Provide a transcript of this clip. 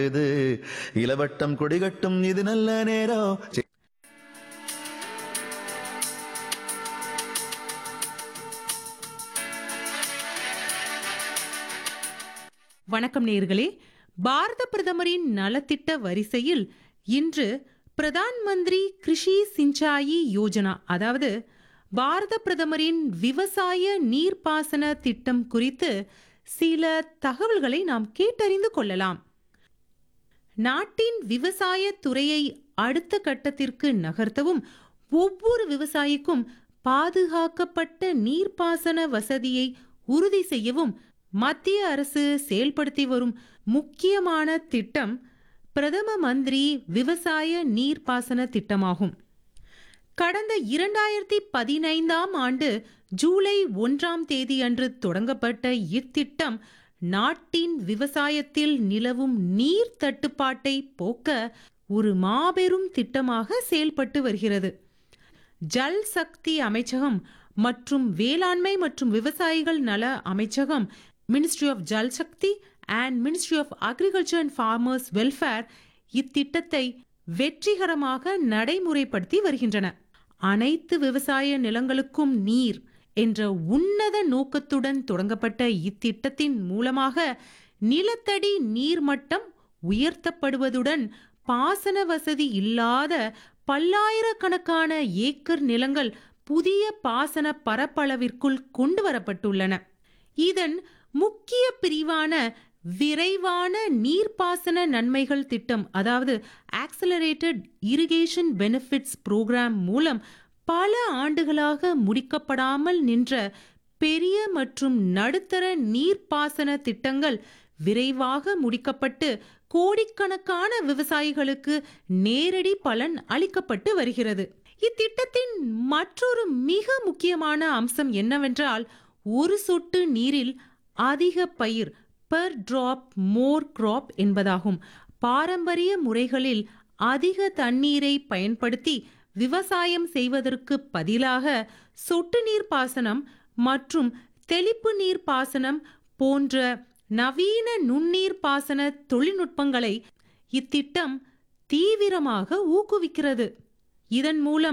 இது இளவட்டம் கொடிகட்டும் இது நல்ல நேரம் சி- வணக்கம் நேர்களே பாரத பிரதமரின் நலத்திட்ட வரிசையில் இன்று பிரதான் மந்திரி கிருஷி சிஞ்சாயி யோஜனா அதாவது பாரத பிரதமரின் விவசாய நீர்ப்பாசன திட்டம் குறித்து சில தகவல்களை நாம் கேட்டறிந்து கொள்ளலாம் நாட்டின் விவசாய துறையை அடுத்த கட்டத்திற்கு நகர்த்தவும் ஒவ்வொரு விவசாயிக்கும் பாதுகாக்கப்பட்ட நீர்ப்பாசன வசதியை உறுதி செய்யவும் மத்திய அரசு செயல்படுத்தி வரும் முக்கியமான திட்டம் பிரதம மந்திரி விவசாய நீர்ப்பாசன திட்டமாகும் கடந்த இரண்டாயிரத்தி பதினைந்தாம் ஆண்டு ஜூலை ஒன்றாம் தேதி அன்று தொடங்கப்பட்ட இத்திட்டம் நாட்டின் விவசாயத்தில் நிலவும் நீர் தட்டுப்பாட்டை போக்க ஒரு மாபெரும் திட்டமாக செயல்பட்டு வருகிறது ஜல் சக்தி அமைச்சகம் மற்றும் வேளாண்மை மற்றும் விவசாயிகள் நல அமைச்சகம் ministry of Jal Shakti and ministry of agriculture and farmers welfare இத்திட்டத்தை வெற்றிகரமாக நடைமுறைப்படுத்தி வருகின்றன அனைத்து விவசாய நிலங்களுக்கும் நீர் என்ற உன்னத நோக்கத்துடன் தொடங்கப்பட்ட இத்திட்டத்தின் மூலமாக நிலத்தடி நீர்மட்டம் உயர்த்தப்படுவதுடன் பாசன வசதி இல்லாத பல்லாயிரக்கணக்கான ஏக்கர் நிலங்கள் புதிய பாசன பரப்பளவிற்குள் கொண்டு வரப்பட்டுள்ளன இதன் முக்கிய பிரிவான விரைவான நீர்ப்பாசன நன்மைகள் திட்டம் அதாவது ஆக்சலரேட்டட் இரிகேஷன் பெனிஃபிட்ஸ் புரோகிராம் மூலம் பல ஆண்டுகளாக முடிக்கப்படாமல் நின்ற பெரிய மற்றும் நடுத்தர நீர்ப்பாசன திட்டங்கள் விரைவாக முடிக்கப்பட்டு கோடிக்கணக்கான விவசாயிகளுக்கு நேரடி பலன் அளிக்கப்பட்டு வருகிறது இத்திட்டத்தின் மற்றொரு மிக முக்கியமான அம்சம் என்னவென்றால் ஒரு சொட்டு நீரில் அதிக பயிர் பெர் டிராப் மோர் கிராப் என்பதாகும் பாரம்பரிய முறைகளில் அதிக தண்ணீரை பயன்படுத்தி விவசாயம் செய்வதற்கு பதிலாக சொட்டு நீர் பாசனம் மற்றும் தெளிப்பு நீர் பாசனம் போன்ற நவீன நுண்ணீர் பாசன தொழில்நுட்பங்களை இத்திட்டம் தீவிரமாக ஊக்குவிக்கிறது இதன் மூலம்